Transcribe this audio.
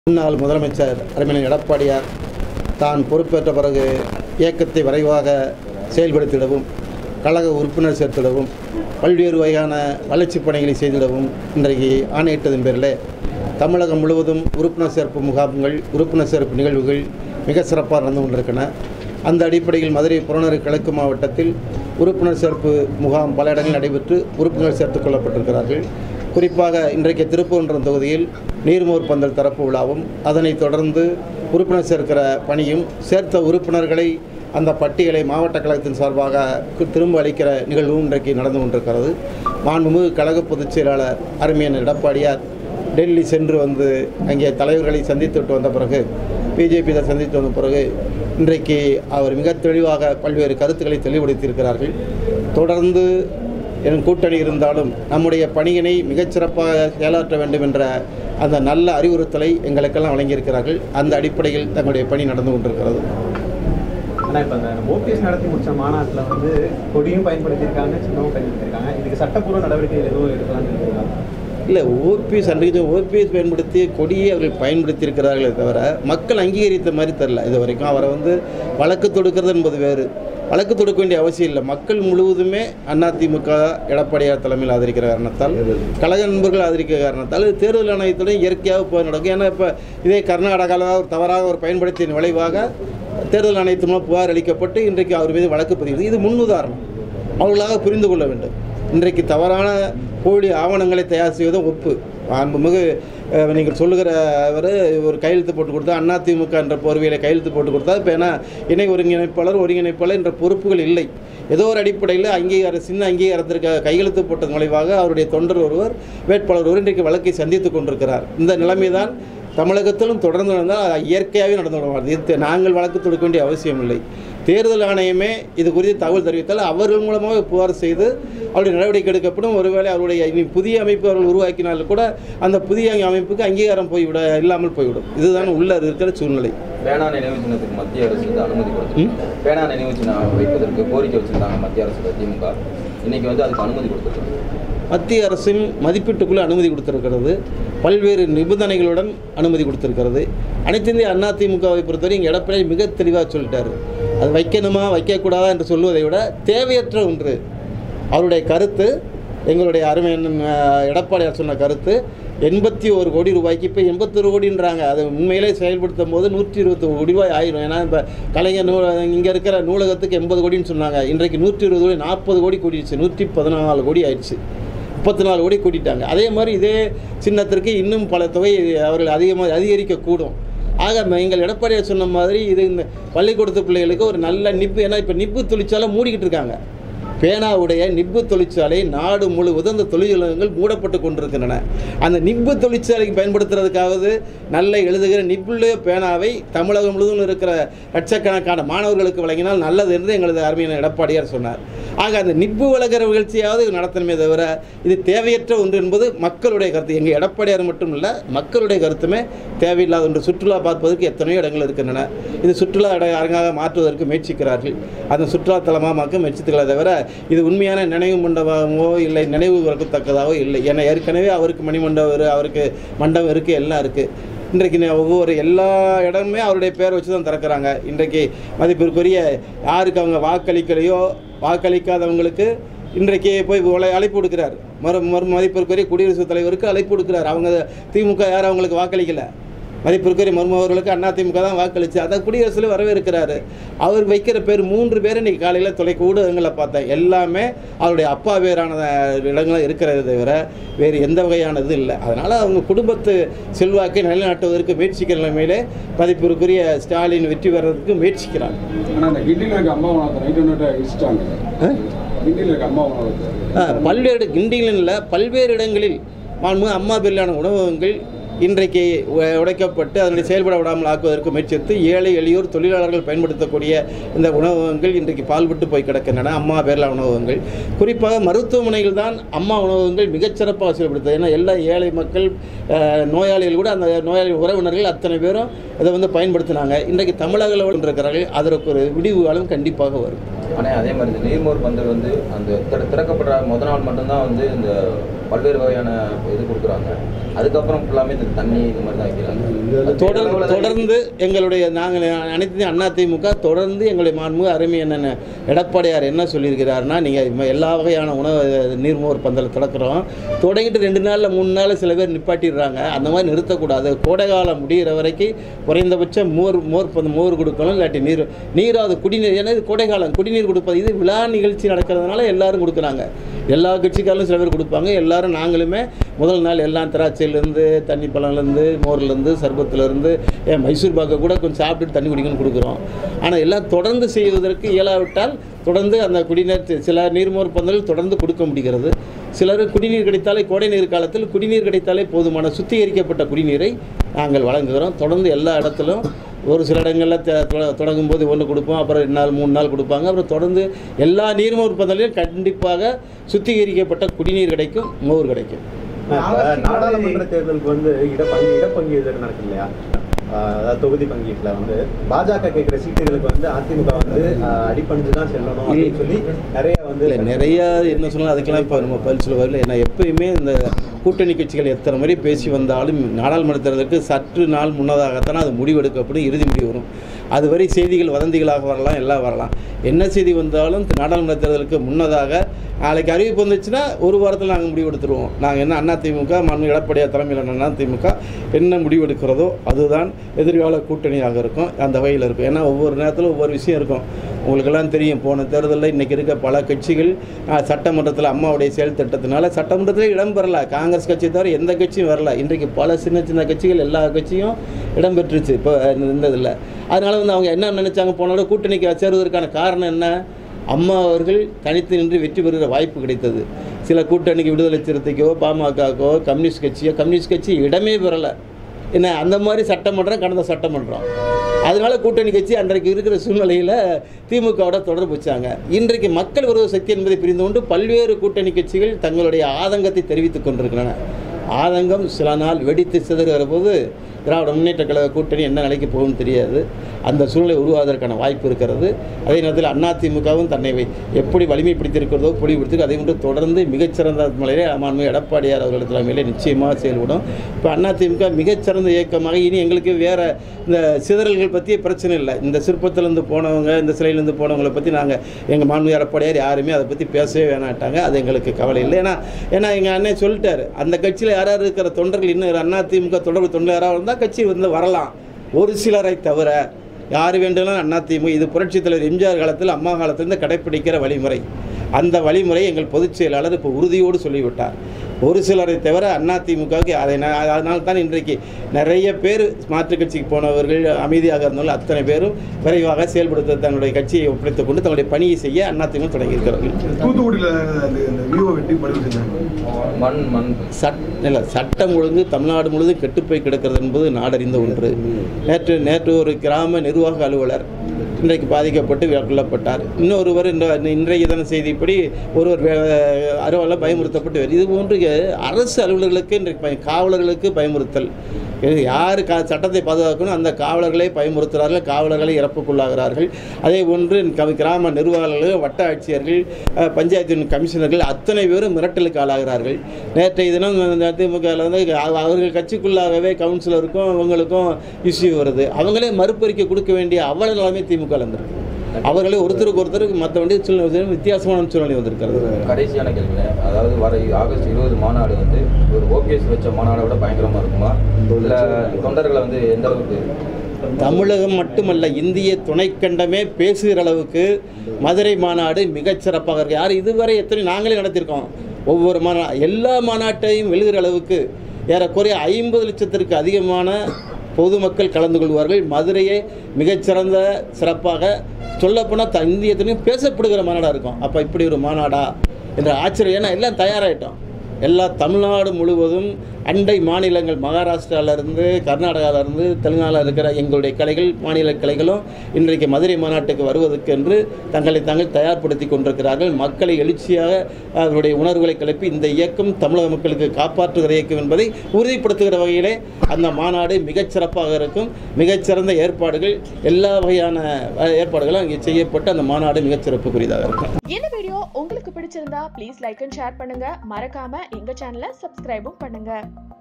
முன்னாள் முதலமைச்சர் அறிஞர் எடப்பாடியார் தான் பொறுப்பேற்ற பிறகு இயக்கத்தை விரைவாக செயல்படுத்திடவும் கழக உறுப்பினர் சேர்த்திடவும் பல்வேறு வகையான வளர்ச்சிப் பணிகளை செய்திடவும் இன்றைக்கு ஆணையிட்டதன் பேரில் தமிழகம் முழுவதும் உறுப்பினர் சேர்ப்பு முகாம்கள் உறுப்பினர் சேர்ப்பு நிகழ்வுகள் மிக சிறப்பாக நடந்து கொண்டிருக்கின்றன அந்த அடிப்படையில் மதுரை புறநகர் கிழக்கு மாவட்டத்தில் உறுப்பினர் சேர்ப்பு முகாம் பல இடங்களில் நடைபெற்று உறுப்பினர் சேர்த்துக் கொள்ளப்பட்டிருக்கிறார்கள் குறிப்பாக இன்றைக்கு திருப்பூர்ன்ற தொகுதியில் நீர்மோர் பந்தல் திறப்பு விழாவும் அதனைத் தொடர்ந்து உறுப்பினர் சேர்க்கிற பணியும் சேர்த்த உறுப்பினர்களை அந்த பட்டியலை மாவட்ட கழகத்தின் சார்பாக கு- திரும்ப அளிக்கிற நிகழ்வும் இன்றைக்கு நடந்து கொண்டிருக்கிறது மாண்புமிகு கழக பொதுச் செயலாளர் அருமையன் எடப்பாடியார் டெல்லி சென்று வந்து அங்கே தலைவர்களை சந்தித்துவிட்டு வந்த பிறகு பிஜேபி சந்தித்து வந்த பிறகு இன்றைக்கு அவர் மிக தெளிவாக பல்வேறு கருத்துக்களை தெளிவுபடுத்தியிருக்கிறார்கள் தொடர்ந்து என் கூட்டணி இருந்தாலும் நம்முடைய பணியினை மிகச்சிறப்பாக செயலாற்ற வேண்டும் என்ற அந்த நல்ல அறிவுறுத்தலை எங்களுக்கெல்லாம் வழங்கியிருக்கிறார்கள் அந்த அடிப்படையில் தங்களுடைய பணி நடந்து கொண்டிருக்கிறது ஆனால் இப்போ அந்த ஓபிஎஸ் நடத்தி முடிச்ச மாநாட்டில் வந்து கொடியும் பயன்படுத்தியிருக்காங்க சின்னமும் பயன்படுத்தியிருக்காங்க இதுக்கு சட்டப்பூர்வ நடவடிக்கைகள் எதுவும் எடுக்கலாம்னு இருக்கீங்களா இல்லை ஓபிஎஸ் அன்றைக்கு ஓபிஎஸ் பயன்படுத்தி கொடியை அவர்கள் பயன்படுத்தியிருக்கிறார்களே தவிர மக்கள் அங்கீகரித்த மாதிரி தெரில இது வரைக்கும் அவரை வந்து வழக்கு தொடுக்கிறது என்பது வேறு வழக்கு தொடுக்க வேண்டிய அவசியம் இல்லை மக்கள் முழுவதுமே அதிமுக எடப்பாடியார் தலைமையில் ஆதரிக்கிற காரணத்தால் கழக நண்பர்கள் ஆதரிக்கிற காரணத்தால் இது தேர்தல் ஆணையத்துடன் இயற்கையாக போய் நடக்கும் ஏன்னா இப்போ இதே கர்நாடகாவில் ஒரு தவறாக ஒரு பயன்படுத்திய விளைவாக தேர்தல் ஆணையத்தின் மூலம் புகார் அளிக்கப்பட்டு இன்றைக்கு அவர் மீது வழக்கு பதிவு இது முன்னுதாரணம் அவர்களாக புரிந்து கொள்ள வேண்டும் இன்றைக்கு தவறான போலி ஆவணங்களை தயார் செய்வதும் ஒப்பு மாண்புமிகு அஹ், நீங்கள் சொல்லுகிற அவர் ஒரு கையெழுத்து போட்டு கொடுத்தா அதிமுக என்ற போர்வையில் கையெழுத்து போட்டு கொடுத்தா இப்போ ஏன்னா இணை ஒருங்கிணைப்பாளர் ஒருங்கிணைப்பாளர் என்ற பொறுப்புகள் இல்லை ஏதோ ஒரு அடிப்படையில் அங்கீகார சின்ன அங்கீகாரத்திற்கு கையெழுத்து போட்டதன் விளைவாக அவருடைய தொண்டர் ஒருவர் வேட்பாளர் ஒருவர் இன்றைக்கு வழக்கை சந்தித்து கொண்டிருக்கிறார் இந்த நிலைமை தான் தமிழகத்திலும் தொடர்ந்து நடந்தால் இயற்கையாகவே நடந்து விடுவார் இது நாங்கள் வழக்கு தொடுக்க வேண்டிய அவசியம் இல்லை தேர்தல் ஆணையமே இது குறித்து தகவல் தெரிவித்தால் அவர்கள் மூலமாக புகார் செய்து அவருடைய நடவடிக்கை எடுக்கப்படும் ஒருவேளை அவருடைய இனி புதிய அமைப்பு அவர்கள் உருவாக்கினாலும் கூட அந்த புதிய அமைப்புக்கு அங்கீகாரம் போய்விட இல்லாமல் போய்விடும் இதுதான் உள்ள இருக்கிற சூழ்நிலை பேனா நினைவு சின்னத்துக்கு மத்திய அரசு வந்து அனுமதி கொடுத்துருக்காங்க பேனா நினைவு சின்னம் வைப்பதற்கு கோரிக்கை வச்சிருந்தாங்க மத்திய அரசு திமுக இன்னைக்கு வந்து அதுக்கு அனுமதி கொடுத்துருக்காங்க மத்திய அரசின் மதிப்பீட்டுக்குள்ளே அனுமதி கொடுத்திருக்கிறது பல்வேறு நிபந்தனைகளுடன் அனுமதி கொடுத்திருக்கிறது அனைத்து இந்திய அண்ணா திமுகவை பொறுத்தவரை இங்கே எடப்பாடி மிக தெளிவாக சொல்லிட்டாரு அது வைக்கணுமா வைக்கக்கூடாதா என்று சொல்வதை விட தேவையற்ற ஒன்று அவருடைய கருத்து எங்களுடைய அருமை அண்ணன், அஹ், எடப்பாடியார் சொன்ன கருத்து எண்பத்தி ஒரு கோடி ரூபாய்க்கு இப்போ எண்பத்தொரு கோடின்றாங்க அது உண்மையிலே செயல்படுத்தும் போது நூற்றி இருபத்தொரு கோடி ரூபாய் ஆயிரும் ஏன்னா இப்போ கலைஞர் நூ இங்கே இருக்கிற நூலகத்துக்கு எண்பது கோடின்னு சொன்னாங்க இன்றைக்கு நூற்றி இருபது கோடி நாற்பது கோடி கூடிடுச்சு நூற்றி பதினாலு கோடி ஆயிடுச்சு முப்பத்தி நாலு கோடி கூட்டிட்டாங்க அதே மாதிரி இதே சின்னத்திற்கு இன்னும் பல தொகை அவர்கள் அதிகமாக அதிகரிக்கக்கூடும் ஆக ம- எங்கள் எடப்பாடியார் சொன்ன மாதிரி இது இந்த பள்ளிக்கூடத்து பிள்ளைகளுக்கு ஒரு நல்ல நிப்பு ஏன்னா இப்போ நிப்பு தொழிற்சாலை மூடிக்கிட்டு இருக்காங்க பேனாவுடைய நிப்பு தொழிற்சாலை நாடு முழுவதும் அந்த தொழிற்சாலைகள் மூடப்பட்டு கொண்டிருக்கின்றன அந்த நிப்பு தொழிற்சாலைக்கு பயன்படுத்துறதுக்காவது நல்ல எழுதுகிற நிப்புள்ள பேனாவை தமிழகம் முழுவதும் இருக்கிற லட்சக்கணக்கான மாணவர்களுக்கு வழங்கினால் நல்லது என்று எங்களது அருமையான எடப்பாடியார் சொன்னார் ஆக அந்த நிப்பு வழங்குற நிகழ்ச்சியாவது நடத்தணுமே தவிர இது தேவையற்ற ஒன்று என்பது மக்களுடைய கருத்து எங்கள் எடப்பாடியார் மட்டும் இல்லை மக்களுடைய கருத்துமே தேவையில்லாத ஒன்று சுற்றுலா பார்ப்பதற்கு எத்தனையோ இடங்கள் இருக்கின்றன இது சுற்றுலா இட அரங்காக மாற்றுவதற்கு முயற்சிக்கிறார்கள் அந்த சுற்றுலா தலமாக மாற்ற முயற்சித்துக்களை தவிர இது உண்மையான நினைவு மண்டபமோ இல்லை நினைவு வரத்தக்கதாகவோ இல்லை ஏன்னா ஏற்கனவே அவருக்கு மணிமண்டபம் இரு- அவருக்கு மண்டபம் இருக்குது எல்லாம் இருக்குது இன்றைக்கு நே- ஒவ்வொரு எல்லா இடமுமே அவருடைய பேரை வச்சு தான் திறக்கிறாங்க இன்றைக்கு மதிப்பிற்குரிய யாருக்கு அவங்க வாக்களிக்கலையோ வாக்களிக்காதவங்களுக்கு இன்றைக்கு போய் உலை- அழைப்பு கொடுக்கிறார் மறு மறு மதிப்பிற்குரிய குடியரசுத் தலைவருக்கு அழைப்பு கொடுக்கிறார் அவங்க திமுக யாரும் அவங்களுக்கு வாக்களிக்கல மதிப்பிற்குரிய மருமகர்களுக்கு அண்ணா திமுக தான் வாக்களிச்சு அதை குடியரசுல வரவேற்கிறாரு அவர் வைக்கிற பேர் மூன்று பேர் இன்னைக்கு காலையில் தொலைக்க ஊடகங்களில் பார்த்தேன் எல்லாமே அவருடைய அப்பா பேரான இடங்களும் இருக்கிறது தவிர வேறு எந்த வகையானதும் இல்லை அதனால் அவங்க குடும்பத்து செல்வாக்கை நிலைநாட்டுவதற்கு முயற்சிக்கிற நிலைமையிலே மதிப்பிற்குரிய ஸ்டாலின் வெற்றி பெறதுக்கு முயற்சிக்கிறார் ஆனால் அந்த கிண்டியில் இருக்க அம்மா உணவகத்தை நைட்டு நைட்டை இடிச்சிட்டாங்க கிண்டியில் இருக்க அம்மா உணவகத்தை ஆ, பல்வேறு கிண்டியில் இல்லை பல்வேறு இடங்களில் மாண்புமிகு அம்மா பேரிலான உணவகங்கள் இன்றைக்கு உ- உடைக்கப்பட்டு அதனை செயல்பட விடாமல் ஆக்குவதற்கு முயற்சித்து ஏழை எளியோர் தொழிலாளர்கள் பயன்படுத்தக்கூடிய இந்த உணவகங்கள் இன்றைக்கு பால்பட்டு போய் கிடக்கின்றன அம்மா பேரிலா உணவகங்கள் குறிப்பாக மருத்துவமனையில் தான் அம்மா உணவகங்கள் மிகச்சிறப்பாக செயல்படுத்துது ஏன்னா எல்லா ஏழை மக்கள் அஹ், நோயாளிகள் கூட அந்த நோயாளி உறவினர்கள் அத்தனை பேரும் இதை வந்து பயன்படுத்தினாங்க இன்றைக்கு தமிழக அளவில் இருக்கிறார்கள் அதற்கு ஒரு விடிவு காலம் கண்டிப்பாக வரும் ஆனால் அதே மாதிரி இந்த நீர்மோர் பந்தல் வந்து அந்த திற- திறக்கப்படுற முத நாள் மட்டும்தான் வந்து இந்த பல்வேறு வகையான இது கொடுக்குறாங்க அதுக்கப்புறம் ஃபுல்லாமே இந்த தண்ணி இது மாதிரி தான் வைக்கிறாங்க தொடர்ந்து தொடர்ந்து எங்களுடைய நாங்கள் அனைத்து அதிமுக தொடர்ந்து எங்களுடைய மாண்பு அருமை என்னென்ன எடப்பாடியார் என்ன சொல்லியிருக்கிறாருன்னா நீங்கள் எல்லா வகையான உணவு நீர்மோர் பந்தல் திறக்கிறோம் தொடங்கிட்டு ரெண்டு நாளில் மூணு நாள் சில பேர் நிப்பாட்டிடுறாங்க அந்த மாதிரி நிறுத்தக்கூடாது கோடை காலம் முடிகிற வரைக்கும் குறைந்தபட்சம் மோர் மோர் பந்தல் மோர் கொடுக்கணும் இல்லாட்டி நீர் நீராவது குடிநீர் ஏன்னா இது கோடை காலம் குடிநீர் கொடுப்பது இது விழா நிகழ்ச்சி நடக்கிறதுனால எல்லாரும் கொடுக்குறாங்க எல்லா கட்சிக்காரரும் சில பேர் கொடுப்பாங்க எல்லாரும் நாங்களுமே முதல் நாள் எல்லாம் திராட்சையிலேருந்து தண்ணி பழம்லேருந்து மோர்லேருந்து சர்பத்துலேருந்து ஏன் மைசூர் பாக்கை கூட கொஞ்சம் சாப்பிட்டுட்டு தண்ணி குடிக்கணும்னு கொடுக்குறோம் ஆனால் எல்லாம் தொடர்ந்து செய்வதற்கு இயலாவிட்டால் தொடர்ந்து அந்த குடிநீர் சில நீர்மோர் பந்தல் தொடர்ந்து கொடுக்க முடிகிறது சிலர் குடிநீர் கிடைத்தாலே கோடை நீர் காலத்தில் குடிநீர் கிடைத்தாலே போதுமான சுத்திகரிக்கப்பட்ட குடிநீரை நாங்கள் வழங்குகிறோம் தொடர்ந்து எல்லா இடத்திலும் ஒரு சில இடங்களில் த- தொட- தொடங்கும் போது ஒன்று கொடுப்போம் அப்புறம் ரெண்டு நாள் மூணு நாள் கொடுப்பாங்க அப்புறம் தொடர்ந்து எல்லா நீர்மோர் பந்தலையும் கண்டிப்பாக சுத்திகரிக்கப்பட்ட குடிநீர் கிடைக்கும் மோர் கிடைக்கும் இப்ப நாடாளுமன்ற தேர்தலுக்கு வந்து இடப்பங்கு இடப்பங்கீடு நடக்குது இல்லையா ஆஹ் அதாவது தொகுதி பங்கீட்டுல வந்து பாஜக கேட்கிற சீட்டுகளுக்கு வந்து அதிமுக வந்து ஆஹ் அடிபணிஞ்சு தான் செல்லணும் அப்படின்னு சொல்லி நிறைய வந்து இல்லை நிறைய என்ன சொல்லலாம் அதுக்கெல்லாம் இப்போ நம்ம பதில் சொல்ல வரல ஏன்னா எப்பயுமே இந்த கூட்டணி கட்சிகள் எத்தனை முறை பேசி வந்தாலும் நாடாளுமன்ற தேர்தலுக்கு சற்று நாள் முன்னதாகத்தான் அது முடிவெடுக்கப்படும் இறுதி முடிவு வரும் அதுவரை செய்திகள் வதந்திகளாக வரலாம் எல்லாம் வரலாம் என்ன செய்தி வந்தாலும் நாடாளுமன்ற தேர்தலுக்கு முன்னதாக நாளைக்கு அறிவிப்பு வந்துச்சுன்னா ஒரு வாரத்தில் நாங்கள் முடிவெடுத்துருவோம் நாங்கள் என்ன அதிமுக மனு எடப்பாடியார் தலைமையிலான அதிமுக என்ன முடிவெடுக்கிறதோ அதுதான் எதிர்கால கூட்டணியாக இருக்கும் அந்த வகையில் இருக்கும் ஏன்னா ஒவ்வொரு நேரத்திலும் ஒவ்வொரு விஷயம் இருக்கும் உங்களுக்கெல்லாம் தெரியும் போன தேர்தலில் இன்றைக்கி இருக்க பல கட்சிகள் ஆஹ், சட்டமன்றத்தில் அம்மாவுடைய செயல் திட்டத்தினால சட்டமன்றத்தில் இடம் பெறல காங்கிரஸ் கட்சி தவிர எந்த கட்சியும் வரல இன்றைக்கு பல சின்ன சின்ன கட்சிகள் எல்லா கட்சியும் இடம் பெற்றுச்சு இப்போ இந்த இதில் அதனால் வந்து அவங்க என்ன நினைச்சாங்க போன தடவை கூட்டணிக்கு சேருவதற்கான காரணம் என்ன அம்மா அவர்கள் தனித்து நின்று வெற்றி பெறுகிற வாய்ப்பு கிடைத்தது சில கூட்டணிக்கு விடுதலை சிறுத்தைக்கோ பாமகக்கோ கம்யூனிஸ்ட் கட்சியோ கம்யூனிஸ்ட் கட்சி இடமே பெறலை என்ன அந்த மாதிரி சட்டமன்றம் கடந்த சட்டமன்றம் அதனால கூட்டணி கட்சி அன்றைக்கு இருக்கிற சூழ்நிலையில் திமுகவோட தொடர்பு வச்சாங்க இன்றைக்கு மக்கள் விரோத சக்தி என்பதை புரிந்து கொண்டு பல்வேறு கூட்டணி கட்சிகள் தங்களுடைய ஆதங்கத்தை தெரிவித்துக் கொண்டிருக்கின்றன ஆதங்கம் சில நாள் வெடித்து சிதறுகிற போது திராவிட முன்னேற்ற கழக கூட்டணி என்ன நிலைக்கு போகும் தெரியாது அந்த சூழ்நிலை உருவாவதற்கான வாய்ப்பு இருக்கிறது அதே நேரத்தில் அதிமுகவும் தன்னை வை- எப்படி வலிமைப்படுத்தியிருக்கிறதோ பொலிவுபடுத்தி அதை கொண்டு தொடர்ந்து மிகச்சிறந்த முறையிலே மாண்பு எடப்பாடியார் அவர்கள் தலைமையிலே நிச்சயமாக செயல்படும் இப்போ அதிமுக மிகச்சிறந்த இயக்கமாக இனி எங்களுக்கு வேறு இந்த சிதறல்கள் பற்றிய பிரச்சனை இல்லை இந்த சிற்பத்திலேருந்து போனவங்க இந்த சிலையிலேருந்து போனவங்களை பற்றி நாங்கள் எங்கள் மாண்பு எடப்பாடியார் யாருமே அதை பற்றி பேசவே வேணாட்டாங்க அது எங்களுக்கு கவலை இல்லை ஏன்னா ஏன்னா எங்கள் அண்ணன் சொல்லிட்டாரு அந்த கட்சியில் யார் யார் இருக்கிற தொண்டர்கள் இன்னும் அதிமுக தொடர்பு தொண்டர் யாராவது இருந்தால் கட்சி வந்து வரலாம் ஒரு சிலரை தவிர யார் வேண்டுமானாலும் அதிமுக இது புரட்சித் தலைவர் எம்ஜிஆர் காலத்தில் அம்மா காலத்திலிருந்து கடைப்பிடிக்கிற வழிமுறை அந்த வழிமுறை எங்கள் பொதுச் செயலாளர் இப்போ உறுதியோடு சொல்லிவிட்டார் ஒரு சிலரை தவிர அதிமுகவுக்கு அதை நான் அதனால தான் இன்றைக்கு நிறைய பேர் மாற்றுக் கட்சிக்கு போனவர்கள் அமைதியாக இருந்தாலும் அத்தனை பேரும் விரைவாக செயல்படுத்த தன்னுடைய கட்சியை ஒப்படைத்துக் கொண்டு தன்னுடைய பணியை செய்ய அதிமுக தொடங்கியிருக்கிறார்கள் தூத்துக்குடியில் அந்த இந்த வியூவை வெட்டி பதிவு செஞ்சாங்க மண் மண் சட் இல்லை சட்டம் ஒழுங்கு தமிழ்நாடு முழுவதும் கெட்டுப்போய் கிடக்கிறது என்பது நாடறிந்த ஒன்று நேற்று நேற்று ஒரு கிராம நிர்வாக அலுவலர் இன்றைக்கு பாதிக்கப்பட்டு கொல்லப்பட்டார் இன்னொருவர் இந்த இன்றைய தின செய்திப்படி ஒருவர் அறுவலில் பயமுறுத்தப்பட்டு வருது. இது போன்று அரசு அலுவலர்களுக்கு இன்றைக்கு பய- காவலர்களுக்கு பயமுறுத்தல் இது யார் கா சட்டத்தை பாதுகாக்கணும் அந்த காவலர்களை பயமுறுத்துகிறார்கள் காவலர்களை இறப்புக்குள்ளாகிறார்கள் அதே போன்று க- கிராம நிர்வாகர்கள் வட்ட ஆட்சியர்கள் அஹ், பஞ்சாயத்து கமிஷனர்கள் அத்தனை பேரும் மிரட்டலுக்கு ஆளாகிறார்கள் நேற்றைய தினம் திமுகவில் வந்து அவ- அவர்கள் கட்சிக்குள்ளாகவே கவுன்சிலருக்கும் அவங்களுக்கும் இஷ்யூ வருது அவங்களே மறுபறிக்கை கொடுக்க வேண்டிய அவ்வளவு நிலைமை திமுக வந்திருக்கு அவர்களே ஒருத்தருக்கு ஒருத்தருக்கு மற்ற வேண்டிய சூழ்நிலை வித்தியாசமான சூழ்நிலை வந்திருக்கிறது கடைசியான கேள்வி அதாவது வர ஆகஸ்ட் இருபது மாநாடு வந்து ஒரு ஓபிஎஸ் வச்ச மாநாடை விட பயங்கரமா இருக்குமா இல்ல தொண்டர்களை வந்து எந்த அளவுக்கு தமிழகம் மட்டுமல்ல இந்திய துணைக்கண்டமே பேசுகிற அளவுக்கு மதுரை மாநாடு மிகச் சிறப்பாக இருக்கு யார் இதுவரை எத்தனை நாங்களே நடத்தியிருக்கோம் ஒவ்வொரு மாநா எல்லா மாநாட்டையும் வெல்கிற அளவுக்கு ஏறக்குறைய ஐம்பது லட்சத்திற்கு அதிகமான பொதுமக்கள் கலந்து கொள்வார்கள் மதுரையை மிகச்சிறந்த சிறப்பாக சொல்லப்போனால் த இந்தியத்திலையும் பேசப்படுகிற மாநாடாக இருக்கும் அப்போ இப்படி ஒரு மாநாடா என்ற ஆச்சரியம் ஏன்னா எல்லாம் தயாராகிட்டோம் எல்லா தமிழ்நாடு முழுவதும் அண்டை மாநிலங்கள் மகாராஷ்டிராவிலேருந்து கர்நாடகாவிலேருந்து தெலுங்கானாவில் இருக்கிற எங்களுடைய கலைகள் மாநில கலைகளும் இன்றைக்கு மதுரை மாநாட்டுக்கு வருவதற்கென்று தங்களை தாங்கள் தயார்படுத்தி கொண்டிருக்கிறார்கள் மக்களை எழுச்சியாக அவருடைய உணர்வுகளை கிளப்பி இந்த இயக்கம் தமிழக மக்களுக்கு காப்பாற்றுகிற இயக்கம் என்பதை உறுதிப்படுத்துகிற வகையிலே அந்த மாநாடு மிகச் சிறப்பாக இருக்கும் மிகச்சிறந்த ஏற்பாடுகள் எல்லா வகையான அஹ், ஏற்பாடுகளும் அங்கே செய்யப்பட்டு அந்த மாநாடு மிகச் சிறப்புக்குரியதாக இருக்கும் இந்த வீடியோ உங்களுக்கு பிடிச்சிருந்தா ப்ளீஸ் லைக் அண்ட் ஷேர் பண்ணுங்க மறக்காம எங்க சேனலை சப்ஸ்கிரைபும் பண்ணுங்க